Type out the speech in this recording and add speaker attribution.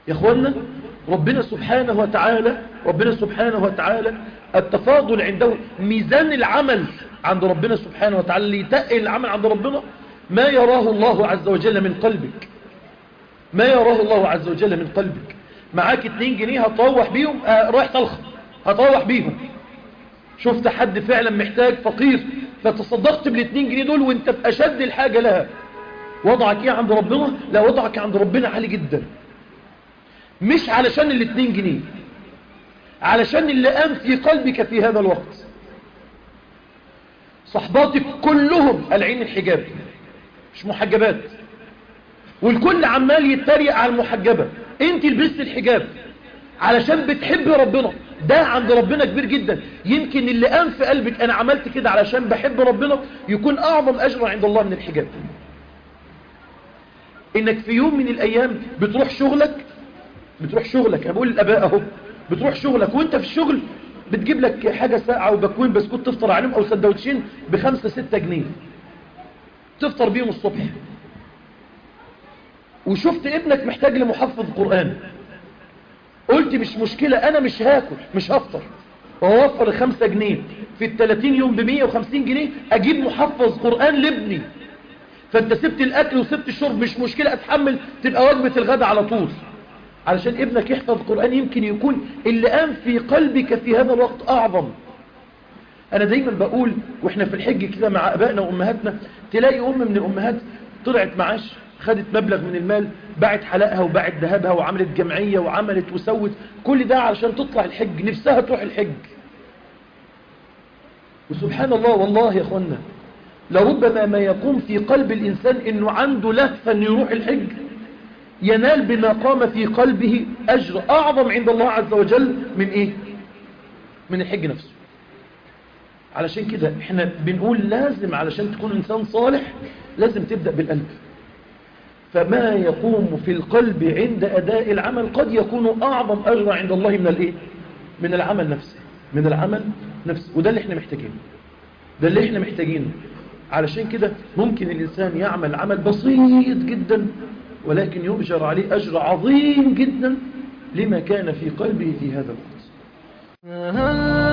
Speaker 1: يا اخوانا ربنا سبحانه وتعالى ربنا سبحانه وتعالى التفاضل عنده ميزان العمل عند ربنا سبحانه وتعالى اللي يتقل العمل عند ربنا ما يراه الله عز وجل من قلبك ما يراه الله عز وجل من قلبك معاك 2 جنيه هتروح بيهم آه رايح طلخة هتروح بيهم شفت حد فعلا محتاج فقير فتصدقت بال 2 جنيه دول وانت في اشد الحاجة لها وضعك ايه عند ربنا لا وضعك عند ربنا عالي جدا مش علشان ال 2 جنيه علشان اللي قام في قلبك في هذا الوقت صحباتك كلهم قلعين الحجاب مش محجبات والكل عمال يتريق على المحجبة انت لبست الحجاب علشان بتحب ربنا ده عند ربنا كبير جدا يمكن اللي قام في قلبك انا عملت كده علشان بحب ربنا يكون اعظم اجر عند الله من الحجاب انك في يوم من الايام بتروح شغلك بتروح شغلك انا بقول للاباء اهو بتروح شغلك وانت في الشغل بتجيب لك حاجة ساعة وبكوين بسكوت تفطر عليهم او سندوتشين بخمسة ستة جنيه تفطر بيهم الصبح وشفت ابنك محتاج لمحفظ قرآن قلت مش مشكلة انا مش هاكل مش هفطر ووفر خمسة جنيه في التلاتين يوم بمية وخمسين جنيه اجيب محفظ قرآن لابني فانت سبت الاكل وسبت الشرب مش مشكلة اتحمل تبقى وجبة الغداء على طول علشان ابنك يحفظ قرآن يمكن يكون اللي قام في قلبك في هذا الوقت اعظم انا دايما بقول واحنا في الحج كده مع ابائنا وامهاتنا تلاقي ام من الامهات طلعت معاش خدت مبلغ من المال باعت حلقها وباعت ذهبها وعملت جمعية وعملت وسوت كل ده علشان تطلع الحج نفسها تروح الحج وسبحان الله والله يا اخوانا لربما ما يقوم في قلب الإنسان إنه عنده لهفة أن يروح الحج ينال بما قام في قلبه أجر أعظم عند الله عز وجل من إيه من الحج نفسه علشان كده احنا بنقول لازم علشان تكون إنسان صالح لازم تبدأ بالقلب فما يقوم في القلب عند أداء العمل قد يكون أعظم أجر عند الله من الإيه من العمل نفسه من العمل نفسه وده اللي احنا محتاجينه ده اللي احنا محتاجينه علشان كده ممكن الإنسان يعمل عمل بسيط جدا ولكن يؤجر عليه أجر عظيم جدا لما كان في قلبه في هذا الوقت